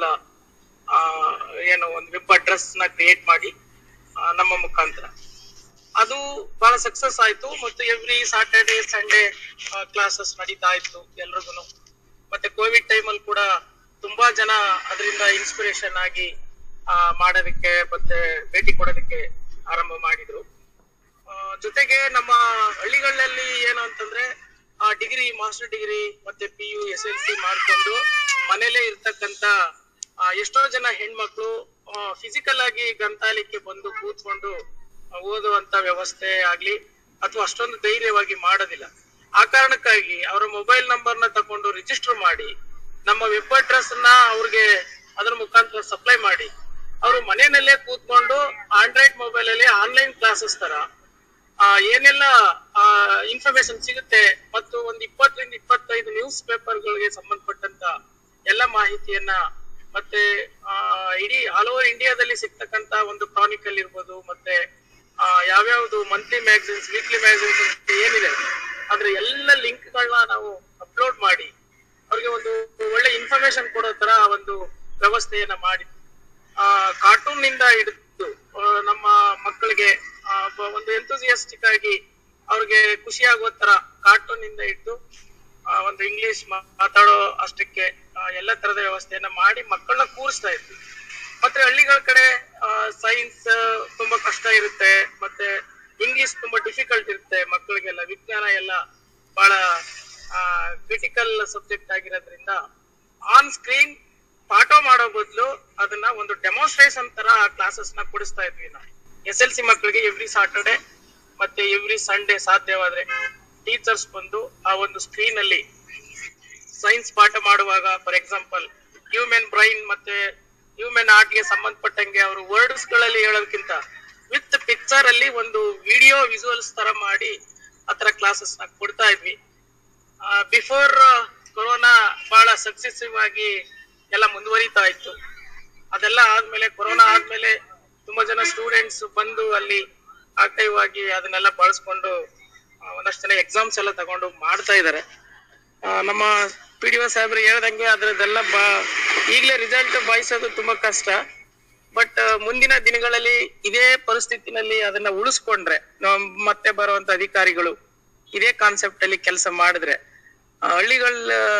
Speaker 4: ಏನು ಒಂದು ವೆಬ್ ಅಡ್ರೆಸ್ ನ ಕ್ರಿಯೇಟ್ ಮಾಡಿ ಆ, ನಮ್ಮ ಮುಖಾಂತರ ಅದು ಬಹಳ ಸಕ್ಸಸ್ ಆಯ್ತು ಮತ್ತು ಎವ್ರಿ ಸಾಟರ್ಡೆ ಸಂಡೇ ಕ್ಲಾಸಸ್ ನಡೀತಾ ಇತ್ತು ಎಲ್ರಿಗೂ ಮತ್ತೆ ಕೋವಿಡ್ ಟೈಮಲ್ಲಿ ಕೂಡ ತುಂಬಾ ಜನ ಅದರಿಂದ ಇನ್ಸ್ಪಿರೇಷನ್ ಆಗಿ ಆ, ಮಾಡೋದಕ್ಕೆ ಮತ್ತೆ ಭೇಟಿ ಕೊಡೋದಕ್ಕೆ ಆರಂಭ ಮಾಡಿದ್ರು ಆ, ಜೊತೆಗೆ ನಮ್ಮ ಹಳ್ಳಿಗಳಲ್ಲಿ ಏನು ಅಂತಂದ್ರೆ ಆ ಡಿಗ್ರಿ ಮಾಸ್ಟರ್ ಡಿಗ್ರಿ ಮತ್ತೆ P U S L C ಮಾಡ್ಕೊಂಡು ಮನೇಲೆ ಇರ್ತಕ್ಕಂತ ಆ, ಎಷ್ಟೋ ಜನ ಹೆಣ್ಮಕ್ಳು ಫಿಸಿಕಲ್ ಆಗಿ ಗ್ರಂಥಾಲಯಕ್ಕೆ ಬಂದು ಕೂತ್ಕೊಂಡು ಆ, ಓದುವಂತ ವ್ಯವಸ್ಥೆ ಆಗ್ಲಿ ಅಥವಾ ಅಷ್ಟೊಂದು ಧೈರ್ಯವಾಗಿ ಮಾಡೋದಿಲ್ಲ ಆ ಕಾರಣಕ್ಕಾಗಿ ಅವರ ಮೊಬೈಲ್ ನಂಬರ್ ನ ತಕೊಂಡು ರಿಜಿಸ್ಟರ್ ಮಾಡಿ ನಮ್ಮ ವೆಬ್ ಅಡ್ರೆಸ್ ನ ಅವ್ರಿಗೆ ಅದರ ಮುಖಾಂತರ ಸಪ್ಲೈ ಮಾಡಿ ಅವರು ಮನೆಯಲ್ಲೇ ಕೂತ್ಕೊಂಡು ಆಂಡ್ರಾಯ್ಡ್ ಮೊಬೈಲ್ ಅಲ್ಲಿ ಆನ್ಲೈನ್ ಕ್ಲಾಸಸ್ ತರ ಆ, ಏನೆಲ್ಲ ಇನ್ಫಾರ್ಮೇಶನ್ ಸಿಗುತ್ತೆ ಮತ್ತು ಒಂದು ಇಪ್ಪತ್ತರಿಂದ ಇಪ್ಪತ್ತೈದು ನ್ಯೂಸ್ ಪೇಪರ್ಗಳಿಗೆ ಸಂಬಂಧಪಟ್ಟಂತ ಎಲ್ಲ ಮಾಹಿತಿಯನ್ನ ಮತ್ತೆ ಆ, ಇಡೀ ಆಲ್ ಓವರ್ ಇಂಡಿಯಾದಲ್ಲಿ ಸಿಗ್ತಕ್ಕಂತ ಒಂದು ಕ್ರಾನಿಕಲ್ ಇರ್ಬೋದು ಮತ್ತೆ ಆ, ಯಾವ್ಯಾವ್ದು ಮಂತ್ಲಿ ಮ್ಯಾಗಝಿನ್ಸ್ ವೀಕ್ಲಿ ಮ್ಯಾಗಝಿನ್ಸ್ ಅಂತ ಏನಿದೆ ಅದ್ರ ಎಲ್ಲ ಲಿಂಕ್ ಗಳನ್ನ ನಾವು ಅಪ್ಲೋಡ್ ಮಾಡಿ ಅವ್ರಿಗೆ ಒಂದು ಒಳ್ಳೆ ಇನ್ಫಾರ್ಮೇಶನ್ ಕೊಡೋ ತರ ಒಂದು ವ್ಯವಸ್ಥೆಯನ್ನ ಮಾಡಿ ಕಾರ್ಟೂನ್ ನಿಂದ ಹಿಡಿದು ಆ, ನಮ್ಮ ಮಕ್ಕಳಿಗೆ ಆ, ಬ- ಒಂದು ಎಂತೂಸಿಯಾಸ್ಟಿಕ್ ಆಗಿ ಅವ್ರಿಗೆ ಖುಷಿ ಆಗೋ ತರ ಕಾರ್ಟೂನ್ ಇಂದ ಹಿಡಿದು ಆ, ಒಂದು ಇಂಗ್ಲಿಷ್ ಮಾತಾಡೋ ಅಷ್ಟಕ್ಕೆ ಆ, ಎಲ್ಲ ತರದ ವ್ಯವಸ್ಥೆಯನ್ನ ಮಾಡಿ ಮಕ್ಕಳನ್ನ ಕೂರಿಸ್ತಾ ಇದ್ವಿ ಮತ್ತೆ ಹಳ್ಳಿಗಳ ಕಡೆ ಸೈನ್ಸ್ ತುಂಬಾ ಕಷ್ಟ ಇರುತ್ತೆ ಮತ್ತೆ ಇಂಗ್ಲಿಷ್ ತುಂಬಾ ಡಿಫಿಕಲ್ಟ್ ಇರುತ್ತೆ ಮಕ್ಕಳಿಗೆಲ್ಲ ವಿಜ್ಞಾನ ಎಲ್ಲ ಬಹಳ ಕ್ರಿಟಿಕಲ್ ಸಬ್ಜೆಕ್ಟ್ ಆಗಿರೋದ್ರಿಂದ ಆನ್ ಸ್ಕ್ರೀನ್ ಪಾಠ ಮಾಡೋ ಬದಲು ಅದನ್ನ ಒಂದು ಡೆಮಾನ್ಸ್ಟ್ರೇಷನ್ ತರ ಕ್ಲಾಸಸ್ ನ ಕೊಡಿಸ್ತಾ ಇದ್ವಿ ನಾವು ಎಸ್ ಎಲ್ ಸಿ ಮಕ್ಕಳಿಗೆ ಎವ್ರಿ ಸಾಟರ್ಡೆ ಮತ್ತೆ ಎವ್ರಿ ಸಂಡೇ ಸಾಧ್ಯವಾದ್ರೆ ಟೀಚರ್ಸ್ ಬಂದು ಆ ಒಂದು ಸ್ಕ್ರೀನ್ ಅಲ್ಲಿ ಸೈನ್ಸ್ ಪಾಠ ಮಾಡುವಾಗ ಫಾರ್ ಎಕ್ಸಾಂಪಲ್ ಹ್ಯೂಮನ್ ಬ್ರೈನ್ ಮತ್ತೆ ಹ್ಯೂಮನ್ ಆರ್ಟ್ ಗೆ ಸಂಬಂಧಪಟ್ಟಂಗೆ ಅವರು ವರ್ಡ್ಸ್ ಗಳಲ್ಲಿ ಹೇಳೋದಕ್ಕಿಂತ ವಿತ್ ಪಿಕ್ಚರ್ ಅಲ್ಲಿ ಒಂದು ವಿಡಿಯೋ ವಿಜುವಲ್ಸ್ ತರ ಮಾಡಿ ಆತರ ಕ್ಲಾಸಸ್ ನ ಕೊಡ್ತಾ ಇದ್ವಿ ಬಿಫೋರ್ ಕೊರೋನಾ ಬಹಳ ಸಕ್ಸೆಸಿವ್ ಆಗಿ ಎಲ್ಲ ಮುಂದುವರಿತಾ ಇತ್ತು ಅದೆಲ್ಲ ಆದ್ಮೇಲೆ ಕೊರೋನಾ ಆದ್ಮೇಲೆ ತುಂಬಾ ಜನ ಸ್ಟೂಡೆಂಟ್ಸ್ ಬಂದು ಅಲ್ಲಿ ಆಕ್ಟಿವ್ ಆಗಿ ಅದನ್ನೆಲ್ಲ ಬಳಸ್ಕೊಂಡು ಆ, ಒಂದಷ್ಟು ಜನ ಎಕ್ಸಾಮ್ಸ್ ಎಲ್ಲ ತಗೊಂಡು ಮಾಡ್ತಾ ಇದ್ದಾರೆ ನಮ್ಮ ಪಿ ಡಿ ಒ ಸಾಹೇಬ್ರು ಹೇಳ್ದಂಗೆ ಅದ್ರದ್ದೆಲ್ಲ ಬಾ ಈಗಲೇ ರಿಸಲ್ಟ್ ಬಾಯಿಸೋದು ತುಂಬಾ ಕಷ್ಟ ಬಟ್ ಮುಂದಿನ ದಿನಗಳಲ್ಲಿ ಇದೇ ಪರಿಸ್ಥಿತಿನಲ್ಲಿ ಅದನ್ನ ಉಳಿಸ್ಕೊಂಡ್ರೆ ನಾವ್ ಮತ್ತೆ ಬರುವಂತ ಅಧಿಕಾರಿಗಳು ಇದೇ ಕಾನ್ಸೆಪ್ಟ್ ಅಲ್ಲಿ ಕೆಲಸ ಮಾಡಿದ್ರೆ ಆ, ಹಳ್ಳಿಗಳ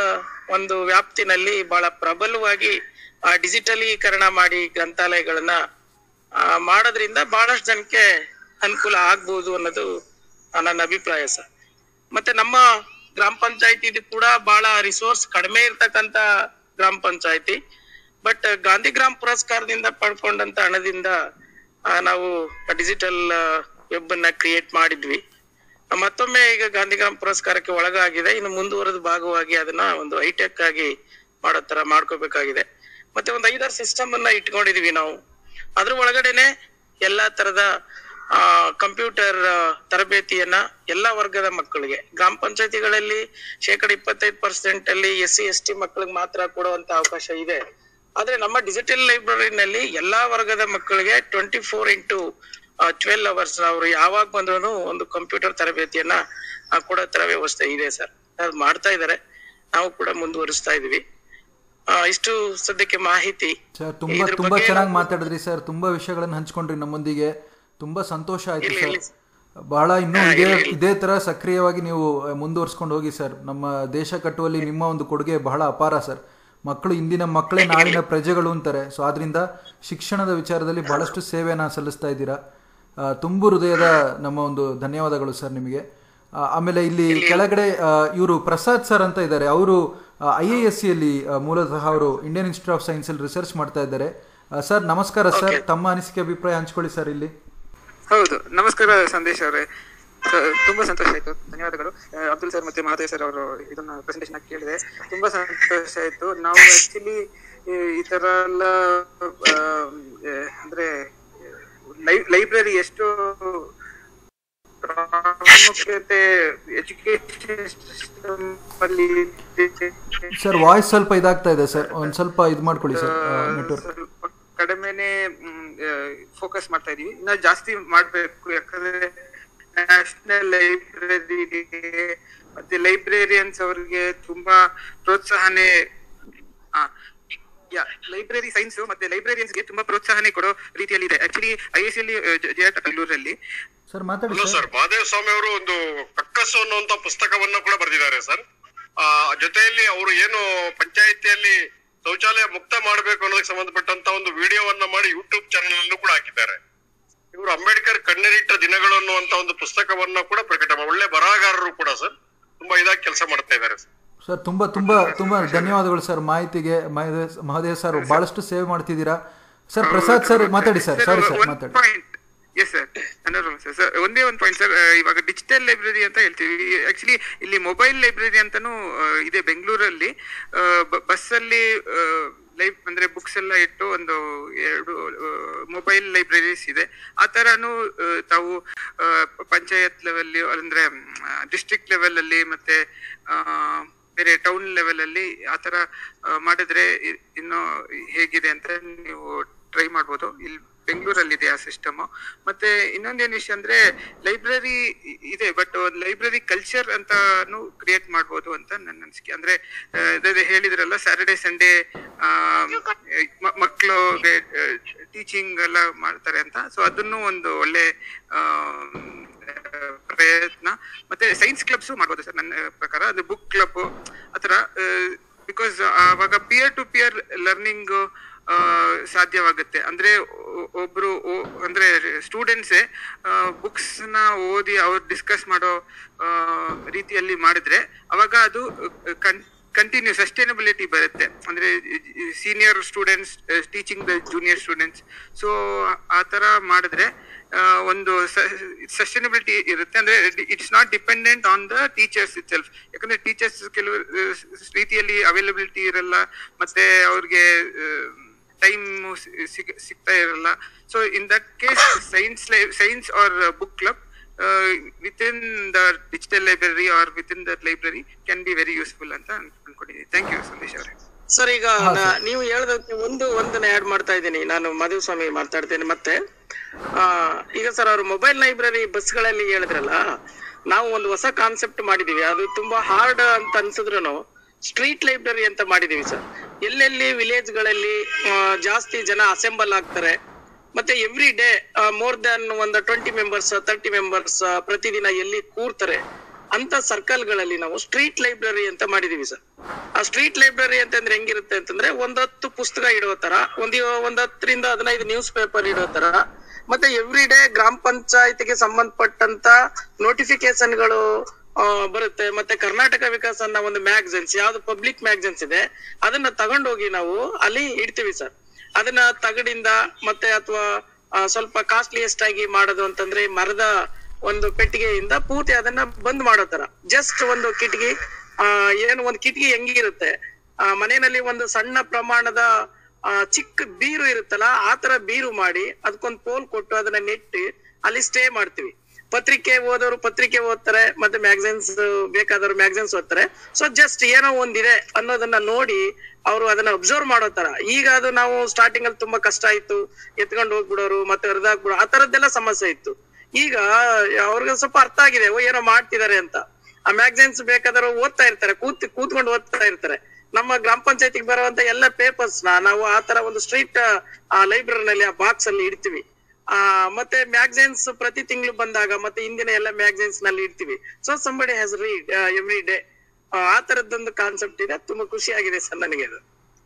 Speaker 4: ಒಂದು ವ್ಯಾಪ್ತಿನಲ್ಲಿ ಬಹಳ ಪ್ರಬಲವಾಗಿ ಡಿಜಿಟಲೀಕರಣ ಮಾಡಿ ಗ್ರಂಥಾಲಯಗಳನ್ನ ಆ, ಮಾಡೋದ್ರಿಂದ ಬಹಳಷ್ಟು ಜನಕ್ಕೆ ಅನುಕೂಲ ಆಗ್ಬೋದು ಅನ್ನೋದು ಆ, ನನ್ನ ಅಭಿಪ್ರಾಯ ಸರ್ ಮತ್ತೆ ನಮ್ಮ ಗ್ರಾಮ ಪಂಚಾಯತಿ ಕೂಡ ಬಹಳ ರಿಸೋರ್ಸ್ ಕಡಿಮೆ ಇರ್ತಕ್ಕಂತ ಗ್ರಾಮ ಪಂಚಾಯತಿ ಬಟ್ ಗಾಂಧಿ ಗ್ರಾಮ್ ಪುರಸ್ಕಾರದಿಂದ ಪಡ್ಕೊಂಡಂತ ಹಣದಿಂದ ಆ, ನಾವು ಡಿಜಿಟಲ್ ವೆಬ್ ಅನ್ನ ಕ್ರಿಯೇಟ್ ಮಾಡಿದ್ವಿ ಮತ್ತೊಮ್ಮೆ ಈಗ ಗಾಂಧಿಗ್ರಾಮ್ ಪುರಸ್ಕಾರಕ್ಕೆ ಒಳಗಾಗಿದೆ ಇನ್ನು ಮುಂದುವರೆದ ಭಾಗವಾಗಿ ಅದನ್ನ ಒಂದು ಹೈಟೆಕ್ ಆಗಿ ಮಾಡೋ ತರ ಮಾಡ್ಕೋಬೇಕಾಗಿದೆ ಮತ್ತೆ ಒಂದು ಐದಾರು ಸಿಸ್ಟಮ್ ಅನ್ನ ಇಟ್ಕೊಂಡಿದೀವಿ ನಾವು ಅದ್ರ ಒಳಗಡೆನೆ ಎಲ್ಲಾ ತರದ ಆ ಕಂಪ್ಯೂಟರ್ ತರಬೇತಿಯನ್ನ ಎಲ್ಲಾ ವರ್ಗದ ಮಕ್ಕಳಿಗೆ ಗ್ರಾಮ ಪಂಚಾಯತಿಗಳಲ್ಲಿ ಶೇಕಡ ಇಪ್ಪತ್ತೈದು ಪರ್ಸೆಂಟ್ ಅಲ್ಲಿ ಎಸ್ ಸಿ ಎಸ್ ಟಿ ಮಕ್ಕಳಿಗೆ ಮಾತ್ರ ಕೊಡುವಂತ ಅವಕಾಶ ಇದೆ ಆದ್ರೆ ನಮ್ಮ ಡಿಜಿಟಲ್ ಲೈಬ್ರರಿನಲ್ಲಿ ಎಲ್ಲಾ ವರ್ಗದ ಮಕ್ಕಳಿಗೆ twenty four into twelve hours ಅವ್ರು ಯಾವಾಗ ಬಂದ್ರು ಒಂದು ಕಂಪ್ಯೂಟರ್ ತರಬೇತಿಯನ್ನ ಆ, ಕೊಡೋ ತರ ವ್ಯವಸ್ಥೆ ಇದೆ ಸರ್ ಅದು ಮಾಡ್ತಾ ಇದಾರೆ ನಾವು ಕೂಡ ಮುಂದುವರಿಸ್ತಾ ಇದೀವಿ ಆ, ಇಷ್ಟು ಸದ್ಯಕ್ಕೆ ಮಾಹಿತಿ
Speaker 2: ಸರ್ ತುಂಬಾ
Speaker 4: ಇದ್ರ
Speaker 2: ತುಂಬಾ
Speaker 4: ಬಗ್ಗೆ
Speaker 2: ಚೆನ್ನಾಗಿ
Speaker 4: ನಾವು-
Speaker 2: ಮಾತಾಡಿದ್ರಿ ಸರ್ ತುಂಬಾ ವಿಷಯಗಳನ್ನು ಹಂಚ್ಕೊಂಡ್ರಿ ನಮ್ಮೊಂದಿಗೆ ತುಂಬಾ ಸಂತೋಷ ಆಯ್ತು
Speaker 4: ಇರ್ಲಿ,
Speaker 2: ಸರ್
Speaker 4: ಇರ್ಲಿ.
Speaker 2: ಬಹಳ ಇನ್ನೂ
Speaker 4: ಹಾ,
Speaker 2: ಇದೇ
Speaker 4: ಇರ್ಲಿ, ಇರ್ಲಿ.
Speaker 2: ಇದೇ ತರ ಸಕ್ರಿಯವಾಗಿ ನೀವು ಮುಂದುವರ್ಸ್ಕೊಂಡು ಹೋಗಿ ಸರ್ ನಮ್ಮ ದೇಶ ಕಟ್ಟುವಲ್ಲಿ ನಿಮ್ಮ ಒಂದು ಕೊಡುಗೆ ಬಹಳ ಅಪಾರ ಸರ್ ಮಕ್ಕಳು ಇಂದಿನ ಮಕ್ಕಳೇ ನಾಳಿನ ಪ್ರಜೆಗಳು ಅಂತಾರೆ ಸೊ ಆದ್ರಿಂದ ಶಿಕ್ಷಣದ ವಿಚಾರದಲ್ಲಿ ಬಹಳಷ್ಟು ಸೇವೆಯನ್ನ ಸಲ್ಲಿಸ್ತಾ ಇದ್ದೀರಾ ಆ, ತುಂಬು ಹೃದಯದ ನಮ್ಮ ಒಂದು ಧನ್ಯವಾದಗಳು ಸರ್ ನಿಮಗೆ ಆ, ಆಮೇಲೆ ಇಲ್ಲಿ ಕೆಳಗಡೆ ಇವರು ಪ್ರಸಾದ್ ಸರ್ ಅಂತ ಇದ್ದಾರೆ ಅವರು ಐ ಎ ಎಸ್ ಸಿಯಲ್ಲಿ ಮೂಲತಃ ಅವರು ಇಂಡಿಯನ್ ಇನ್ಸ್ಟಿಟ್ಯೂಟ್ ಆಫ್ ಸೈನ್ಸ್ ಅಲ್ಲಿ ರಿಸರ್ಚ್ ಮಾಡ್ತಾ ಇದ್ದಾರೆ ಆ, ಸರ್ ನಮಸ್ಕಾರ ಸರ್ ತಮ್ಮ ಅನಿಸಿಕೆ ಅಭಿಪ್ರಾಯ ಹಂಚ್ಕೊಳ್ಳಿ ಸರ್ ಇಲ್ಲಿ
Speaker 5: ಹೌದು ನಮಸ್ಕಾರ ಸಂದೇಶ್ ಅವರೇ ಸ- ತುಂಬಾ ಸಂತೋಷ ಆಯ್ತು ಧನ್ಯವಾದಗಳು ಆ, ಅಬ್ದುಲ್ ಸರ್ ಮತ್ತೆ ಮಹಾದೇವ್ ಸರ್ ಅವರು ಇದನ್ನ ಪ್ರೆಸೆಂಟೇಷನ್ ಕೇಳಿದೆ ತುಂಬಾ ಸಂತೋಷ ಆಯ್ತು ನಾವು ಆಕ್ಚುಲಿ ಈ ತರ ಎಲ್ಲ ಆ, ಆ, ಅಂದ್ರೆ ಲೈಬ್ರರಿ ಎಷ್ಟು ಪ್ರಾಮುಖ್ಯತೆ ಎಜುಕೇಶನ್ ಸಿಸ್ಟಮ್ ಅಲ್ಲಿ ಇದೆ.
Speaker 2: ಸರ್ ವಾಯ್ಸ್ ಸ್ವಲ್ಪ ಇದಾಗ್ತಾ ಇದೆ ಸರ್ ಒಂದ್ ಸ್ವಲ್ಪ ಇದು ಮಾಡ್ಕೊಳ್ಳಿ ಸರ್ ನೆಟ್ವರ್ಕ್
Speaker 5: ಸ್ವಲ್ಪ ಕಡಿಮೆನೆ ಫೋಕಸ್ ಮಾಡ್ತಾ ಇದೀವಿ ಇನ್ನ ಜಾಸ್ತಿ ಮಾಡ್ಬೇಕು ಯಾಕಂದ್ರೆ ನ್ಯಾಷನಲ್ ಲೈಬ್ರರಿ ಮತ್ತೆ ಲೈಬ್ರೇರಿಯನ್ಸ್ ಅವ್ರಿಗೆ ತುಂಬಾ ಪ್ರೋತ್ಸಾಹನೆ ಲೈಬ್ರರಿ ಸೈನ್ಸ್ ಮತ್ತೆ ಲೈಬ್ರರಿಯನ್ಸ್ ಗೆ ತುಂಬಾ ಪ್ರೋತ್ಸಾಹನೆ ಕೊಡೋ ರೀತಿಯಲ್ಲಿ ಇದೆ actually I S L Jaya ಬೆಂಗಳೂರಲ್ಲಿ
Speaker 2: ಸರ್ ಮಾತಾಡಿ
Speaker 6: hello
Speaker 2: sir
Speaker 6: sir Mahadeva Swamy ಅವರು ಒಂದು ಕಕ್ಕಸ್ಸು ಅನ್ನುವಂತ ಪುಸ್ತಕವನ್ನ ಕೂಡ ಬರೆದಿದ್ದಾರೆ ಸರ್ ಆ ಜೊತೆಯಲ್ಲಿ ಅವರು ಏನು ಪಂಚಾಯಿತಿಯಲ್ಲಿ ಶೌಚಾಲಯ ಮುಕ್ತ ಮಾಡಬೇಕು ಅನ್ನೋದಕ್ಕೆ ಸಂಬಂಧಪಟ್ಟಂತ ಒಂದು ವಿಡಿಯೋವನ್ನ ಮಾಡಿ ಯೂಟ್ಯೂಬ್ ಚಾನೆಲ್ ಅಲ್ಲೂ ಕೂಡ ಹಾಕಿದ್ದಾರೆ ಇವರು ಅಂಬೇಡ್ಕರ್ ಕಣ್ಣೀರಿಟ್ಟ ದಿನಗಳು ಅನ್ನುವಂತ ಒಂದು ಪುಸ್ತಕವನ್ನ ಕೂಡ ಪ್ರಕಟ ಮಾಡಿ ಒಳ್ಳೆ ಬರಹಗಾರರು ಕೂಡ ಸರ್ ತುಂಬಾ ಇದಾಗಿ ಕೆಲಸ ಮಾಡ್ತಾ ಇದ್ದಾರೆ ಸರ್
Speaker 2: ಸರ್ ತುಂಬ ತುಂಬ ತುಂಬ ಧನ್ಯವಾದಗಳು ಸರ್ ಮಾಹಿತಿಗೆ ಮಹದೇವ್ ಮಹದೇವ್ ಸರ್ ಬಹಳಷ್ಟು ಸೇವೆ ಮಾಡ್ತಿದ್ದೀರಾ ಸರ್ ಪ್ರಸಾದ್ ಸರ್ ಮಾತಾಡಿ ಸರ್ ಸಾರಿ ಸರ್ ಮಾತಾಡಿ
Speaker 5: point yes sir sir sir ಒಂದೇ ಒಂದು ಪಾಯಿಂಟ್ ಸರ್ ಇವಾಗ ಡಿಜಿಟಲ್ ಲೈಬ್ರರಿ ಅಂತ ಹೇಳ್ತೀವಿ ಆಕ್ಚುಲಿ ಇಲ್ಲಿ ಮೊಬೈಲ್ ಲೈಬ್ರರಿ ಅಂತಾನು ಆ, ಇದೆ ಬೆಂಗಳೂರಲ್ಲಿ ಬಸ್ಸಲ್ಲಿ ಲೈವ್ ಅಂದ್ರೆ ಬುಕ್ಸ್ ಎಲ್ಲ ಇಟ್ಟು ಒಂದು ಎರಡು ಮೊಬೈಲ್ ಲೈಬ್ರರೀಸ್ ಇದೆ ಆ ತರನು ಆ, ತಾವು ಪಂಚಾಯತ್ ಲೆವೆಲ್ ಅಂದ್ರೆ ಡಿಸ್ಟ್ರಿಕ್ಟ್ ಲೆವೆಲ್ ಅಲ್ಲಿ ಮತ್ತೆ ಆ, ಬೇರೆ ಟೌನ್ ಲೆವೆಲ್ ಅಲ್ಲಿ ಆ ತರ ಆ, ಮಾಡಿದ್ರೆ ಇ- ಇನ್ನು ಹೇಗಿದೆ ಅಂತ ನೀವು ಟ್ರೈ ಮಾಡ್ಬೋದು ಇಲ್ಲಿ ಬೆಂಗಳೂರಲ್ಲಿ ಇದೆ ಆ ಸಿಸ್ಟಮ್ ಮತ್ತೆ ಇನ್ನೊಂದೇನ್ ವಿಷಯ ಅಂದ್ರೆ ಲೈಬ್ರರಿ ಇದೆ ಬಟ್ ಒಂದು ಲೈಬ್ರರಿ ಕಲ್ಚರ್ ಅಂತಾನು ಕ್ರಿಯೇಟ್ ಮಾಡ್ಬೋದು ಅಂತ ನನ್ನ ಅನಿಸಿಕೆ ಅಂದ್ರೆ ಆ, ಅದೇ ಹೇಳಿದ್ರಲ್ಲ ಸ್ಯಾಟರ್ಡೆ ಸಂಡೇ ಮಕ್ಕಳು ಟೀಚಿಂಗ್ ಎಲ್ಲ ಮಾಡ್ತಾರೆ ಅಂತ ಸೊ ಅದನ್ನು ಒಂದು ಒಳ್ಳೆ ಆ, ಪ್ರಯತ್ನ ಮತ್ತೆ ಸೈನ್ಸ್ ಕ್ಲಬ್ಸ್ ಮಾಡ್ಬೋದು ಸರ್ ನನ್ನ ಪ್ರಕಾರ ಅದು ಬುಕ್ ಕ್ಲಬ್ ಆತರ ಬಿಕಾಸ್ ಅವಾಗ ಪಿಯರ್ ಟು ಪಿಯರ್ ಲರ್ನಿಂಗ್ ಸಾಧ್ಯವಾಗುತ್ತೆ ಅಂದ್ರೆ ಒ- ಒಬ್ರು ಓ- ಅಂದ್ರೆ ಸ್ಟೂಡೆಂಟ್ಸೇ ಬುಕ್ಸ್ ನ ಓದಿ ಅವ್ರು ಡಿಸ್ಕಸ್ ಮಾಡೋ ಆ, ರೀತಿಯಲ್ಲಿ ಮಾಡಿದ್ರೆ ಅವಾಗ ಅದು ಕಂಟಿನ್ಯೂ ಸಸ್ಟೈನಬಿಲಿಟಿ ಬರುತ್ತೆ ಅಂದ್ರೆ senior students teaching the junior students so ಆ ತರ ಮಾಡಿದ್ರೆ ಆ, ಒಂದು ಸಸ್ಟೈನಬಿಲಿಟಿ ಇರುತ್ತೆ ಅಂದ್ರೆ it's not dependent on the teachers itself ಯಾಕಂದ್ರೆ ಟೀಚರ್ಸ್ ಕೆಲವು ಆ, ರೀತಿಯಲ್ಲಿ ಅವೈಲಬಿಲಿಟಿ ಇರಲ್ಲ ಮತ್ತೆ ಅವ್ರಿಗೆ ಟೈಮ್ ಸಿಗ್ತಾ ಇರಲ್ಲ so in that case science science or book club within the digital library or within that library can be very useful ಅಂತ ಅನ್ಕೊಂಡಿದ್ದೀನಿ ಥ್ಯಾಂಕ್ ಯು ಸಂದೇಶ್ ಅವರೇ
Speaker 4: ಸರ್ ಈಗ ನಾ- ನೀವು ಹೇಳದಕ್ಕೆ ಒಂದು ಒಂದನ್ನ ಆಡ್ ಮಾಡ್ತಾ ಇದ್ದೀನಿ ನಾನು ಮಧು ಸ್ವಾಮಿ ಮಾತಾಡ್ತೇನೆ ಮತ್ತೆ ಆ, ಈಗ ಸರ್ ಅವರು ಮೊಬೈಲ್ ಲೈಬ್ರರಿ ಬಸ್ಗಳಲ್ಲಿ ಹೇಳಿದ್ರಲ್ಲ ನಾವು ಒಂದು ಹೊಸ ಕಾನ್ಸೆಪ್ಟ್ ಮಾಡಿದೀವಿ ಅದು ತುಂಬಾ ಹಾರ್ಡ್ ಅಂತ ಅನ್ಸಿದ್ರು ಸ್ಟ್ರೀಟ್ ಲೈಬ್ರರಿ ಅಂತ ಮಾಡಿದೀವಿ ಸರ್ ಎಲ್ಲೆಲ್ಲಿ ವಿಲೇಜ್ ಗಳಲ್ಲಿ ಆ, ಜಾಸ್ತಿ ಜನ ಅಸೆಂಬಲ್ ಆಗ್ತಾರೆ ಮತ್ತೆ ಎವ್ರಿ ಡೇ ಮೋರ್ ದನ್ ಒಂದು ಟ್ವೆಂಟಿ ಮೆಂಬರ್ಸ್ ತರ್ಟಿ ಮೆಂಬರ್ಸ್ ಪ್ರತಿದಿನ ಎಲ್ಲಿ ಕೂರ್ತಾರೆ ಅಂತ ಸರ್ಕಲ್ ಗಳಲ್ಲಿ ನಾವು ಸ್ಟ್ರೀಟ್ ಲೈಬ್ರರಿ ಅಂತ ಮಾಡಿದೀವಿ ಸರ್ ಆ ಸ್ಟ್ರೀಟ್ ಲೈಬ್ರರಿ ಅಂತಂದ್ರೆ ಹೆಂಗಿರುತ್ತೆ ಅಂತಂದ್ರೆ ಒಂದತ್ತು ಪುಸ್ತಕ ಇಡೋ ತರ ಒಂದ್ ಒಂದ್ ಹತ್ತರಿಂದ ಹದಿನೈದು ನ್ಯೂಸ್ ಪೇಪರ್ ಇಡೋ ತರ ಮತ್ತೆ ಎವ್ರಿ ಡೇ ಗ್ರಾಮ ಪಂಚಾಯತಿಗೆ ಸಂಬಂಧಪಟ್ಟಂತ ನೋಟಿಫಿಕೇಶನ್ಗಳು ಬರುತ್ತೆ ಮತ್ತೆ ಕರ್ನಾಟಕ ವಿಕಾಸ್ ಅನ್ನೋ ಒಂದು ಮ್ಯಾಗಝಿನ್ಸ್ ಯಾವ್ದು ಪಬ್ಲಿಕ್ ಮ್ಯಾಗಝಿನ್ಸ್ ಇದೆ ಅದನ್ನ ತಗೊಂಡೋಗಿ ನಾವು ಅಲ್ಲಿ ಇಡ್ತೀವಿ ಸರ್ ಅದನ್ನ ತಗಡಿಂದ ಮತ್ತೆ ಅಥವಾ ಸ್ವಲ್ಪ ಕಾಸ್ಟ್ಲಿಯೆಸ್ಟ್ ಆಗಿ ಮಾಡೋದು ಅಂತಂದ್ರೆ ಮರದ ಒಂದು ಪೆಟ್ಟಿಗೆಯಿಂದ ಪೂರ್ತಿ ಅದನ್ನ ಬಂದ್ ಮಾಡೋ ತರ ಜಸ್ಟ್ ಒಂದು ಕಿಟಕಿ ಆ ಏನು ಒಂದು ಕಿಟಕಿ ಹೆಂಗಿರುತ್ತೆ ಆ ಮನೆಯಲ್ಲಿ ಒಂದು ಸಣ್ಣ ಪ್ರಮಾಣದ ಆ ಚಿಕ್ಕ ಬೀರು ಇರುತ್ತಲ್ಲ ಆ ತರ ಬೀರು ಮಾಡಿ ಅದಕ್ಕೊಂದು ಪೋಲ್ ಕೊಟ್ಟು ಅದನ್ನ ನೆಟ್ಟಿ ಅಲ್ಲಿ ಸ್ಟೇ ಮಾಡ್ತೀವಿ ಪತ್ರಿಕೆ ಓದೋರು ಪತ್ರಿಕೆ ಓದ್ತಾರೆ ಮತ್ತೆ ಮ್ಯಾಗಝಿನ್ಸ್ ಬೇಕಾದವರು ಮ್ಯಾಗಝಿನ್ಸ್ ಓದ್ತಾರೆ ಸೊ ಜಸ್ಟ್ ಏನೋ ಒಂದಿದೆ ಅನ್ನೋದನ್ನ ನೋಡಿ ಅವರು ಅದನ್ನ ಅಬ್ಸರ್ವ್ ಮಾಡೋ ತರ ಈಗ ಅದು ನಾವು ಸ್ಟಾರ್ಟಿಂಗ್ ಅಲ್ಲಿ ತುಂಬಾ ಕಷ್ಟ ಇತ್ತು ಎತ್ಕೊಂಡು ಹೋಗ್ಬಿಡೋರು ಮತ್ತೆ ಹರಿದಾಕ್ಬಿಡೋ ಆ ತರದ್ದೆಲ್ಲ ಸಮಸ್ಯೆ ಇತ್ತು ಈಗ ಅವ್ರಿಗೆ ಸ್ವಲ್ಪ ಅರ್ಥ ಆಗಿದೆ ಓ ಏನೋ ಮಾಡ್ತಿದ್ದಾರೆ ಅಂತ ಆ ಮ್ಯಾಗಝಿನ್ಸ್ ಬೇಕಾದರೂ ಓದ್ತಾ ಇರ್ತಾರೆ ಕೂತ್ ಕೂತ್ಕೊಂಡು ಓದ್ತಾ ಇರ್ತಾರೆ ನಮ್ಮ ಗ್ರಾಮ ಪಂಚಾಯತಿಗೆ ಬರುವಂತ ಎಲ್ಲ ಪೇಪರ್ಸ್ ನ ನಾವು ಆ ತರ ಒಂದು ಸ್ಟ್ರೀಟ್ ಲೈಬ್ರರಿನಲ್ಲಿ ಆ ಬಾಕ್ಸ್ ಅಲ್ಲಿ ಇಡ್ತೀವಿ ಆ ಮತ್ತೆ ಮ್ಯಾಗಝಿನ್ಸ್ ಪ್ರತಿ ತಿಂಗಳು ಬಂದಾಗ ಮತ್ತೆ ಇಂದಿನ ಎಲ್ಲ ಮ್ಯಾಗಝಿನ್ಸ್ ನಲ್ಲಿ ಇಡ್ತೀವಿ so somebody has read every day ಆ ತರದ್ದೊಂದು ಕಾನ್ಸೆಪ್ಟ್ ಇದೆ ತುಂಬಾ ಖುಷಿ ಆಗಿದೆ ಸರ್ ನನಗೆ ಅದು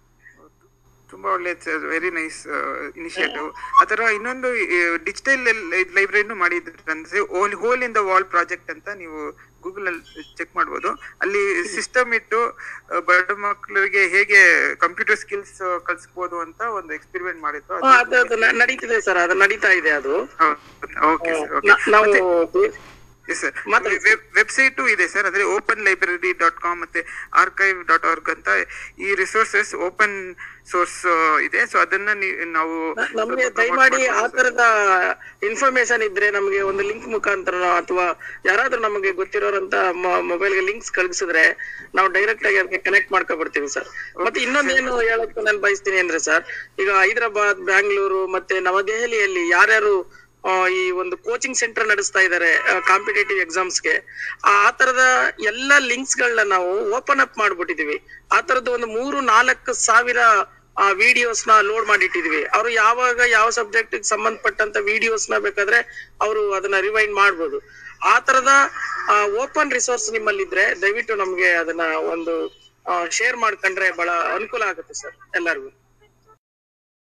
Speaker 5: ತುಂಬಾ ಒಳ್ಳೆ ವೆರಿ ನೈಸ್ ಇನಿಷಿಯೇಟಿವ್ ಅದರ ಇನ್ನೊಂದು ಡಿಜಿಟಲ್ ಲೈಬ್ರರಿನೂ ಮಾಡಿದ್ರಂದ್ರೆ hole hole in the wall project ಅಂತ ನೀವು ಗೂಗಲ್ ಅಲ್ಲಿ ಚೆಕ್ ಮಾಡ್ಬೋದು ಅಲ್ಲಿ ಸಿಸ್ಟಮ್ ಇಟ್ಟು ಆ, ಬಡ ಮಕ್ಕಳಿಗೆ ಹೇಗೆ ಕಂಪ್ಯೂಟರ್ ಸ್ಕಿಲ್ಸ್ ಕಲಿಸ್ಬೋದು ಅಂತ ಒಂದು ಎಕ್ಸ್ಪೆರಿಮೆಂಟ್ ಮಾಡಿದ್ರು
Speaker 4: ಆ, ಅದು ಅದು ನ- ನಡೀತಿದೆ ಸರ್ ಅದು ನಡೀತಾ ಇದೆ ಅದು
Speaker 5: ಓಕೆ ಸರ್
Speaker 4: ನ- ನಾವು
Speaker 5: ಎಸ್ ಸರ್
Speaker 4: ಮಾತಾಡಿ
Speaker 5: ವೆಬ್ಸೈಟ್ ಇದೆ ಸರ್ ಅಂದ್ರೆ ಓಪನ್ ಲೈಬ್ರರಿ ಡಾಟ್ ಕಾಮ್ ಮತ್ತೆ ಆರ್ಕೈವ್ ಡಾಟ್ ಆರ್ಗ್ ಅಂತ ಈ ರಿಸೋರ್ಸಸ್ ಓಪನ್ ಸೋರ್ಸ್ ಇದೆ ಸೊ ಅದನ್ನ ನೀ- ನಾವು
Speaker 4: ನಮ್ಗೆ
Speaker 5: ಸ್ವಲ್ಪ promote
Speaker 4: ದಯಮಾಡಿ ಆ
Speaker 5: ಮಾಡ್ಬೋದು sir.
Speaker 4: ತರದ ಇನ್ಫಾರ್ಮೇಶನ್ ಇದ್ರೆ ನಮಗೆ ಒಂದು ಲಿಂಕ್ ಮುಖಾಂತರ ಅಥವಾ ಯಾರಾದ್ರೂ ನಮಗೆ ಗೊತ್ತಿರೋರಂತ ಮೊಬೈಲ್ ಗೆ ಲಿಂಕ್ಸ್ ಕಳಿಸಿದ್ರೆ ನಾವು ಡೈರೆಕ್ಟ್ ಆಗಿ ಅದಕ್ಕೆ ಕನೆಕ್ಟ್ ಮಾಡ್ಕೊಬಿಡ್ತೀವಿ ಸರ್ ಮತ್ತೆ ಇನ್ನೊಂದೇನು ಹೇಳಕ್ ನಾನು ಬಯಸ್ತೀನಿ ಅಂದ್ರೆ ಸರ್ ಈಗ ಹೈದರಾಬಾದ್ ಬ್ಯಾಂಗ್ಳೂರು ಮತ್ತೆ ನವದೆಹಲಿಯಲ್ಲಿ ಯಾರ್ಯಾರು ಆ, ಈ ಒಂದು ಕೋಚಿಂಗ್ ಸೆಂಟರ್ ನಡೆಸ್ತಾ ಇದ್ದಾರೆ ಕಾಂಪಿಟೇಟಿವ್ ಎಕ್ಸಾಮ್ಸ್ಗೆ ಆ ತರದ ಎಲ್ಲ ಲಿಂಕ್ಸ್ ಗಳನ್ನ ನಾವು ಓಪನ್ ಅಪ್ ಮಾಡ್ಬಿಟ್ಟಿದೀವಿ ಆ ತರದ ಒಂದು ಮೂರು ನಾಲ್ಕು ಸಾವಿರ ವಿಡಿಯೋಸ್ ನ ಲೋಡ್ ಮಾಡಿಟ್ಟಿದೀವಿ ಅವರು ಯಾವಾಗ ಯಾವ ಸಬ್ಜೆಕ್ಟ್ ಸಂಬಂಧಪಟ್ಟಂತ ವಿಡಿಯೋಸ್ ನ ಬೇಕಾದ್ರೆ ಅವರು ಅದನ್ನ ರಿವೈಂಡ್ ಮಾಡ್ಬೋದು ಆ ತರದ ಓಪನ್ ರಿಸೋರ್ಸ್ ನಿಮ್ಮಲ್ಲಿದ್ರೆ ದಯವಿಟ್ಟು ನಮ್ಗೆ ಅದನ್ನ ಒಂದು ಶೇರ್ ಮಾಡ್ಕೊಂಡ್ರೆ ಬಹಳ ಅನುಕೂಲ ಆಗುತ್ತೆ ಸರ್ ಎಲ್ಲರಿಗೂ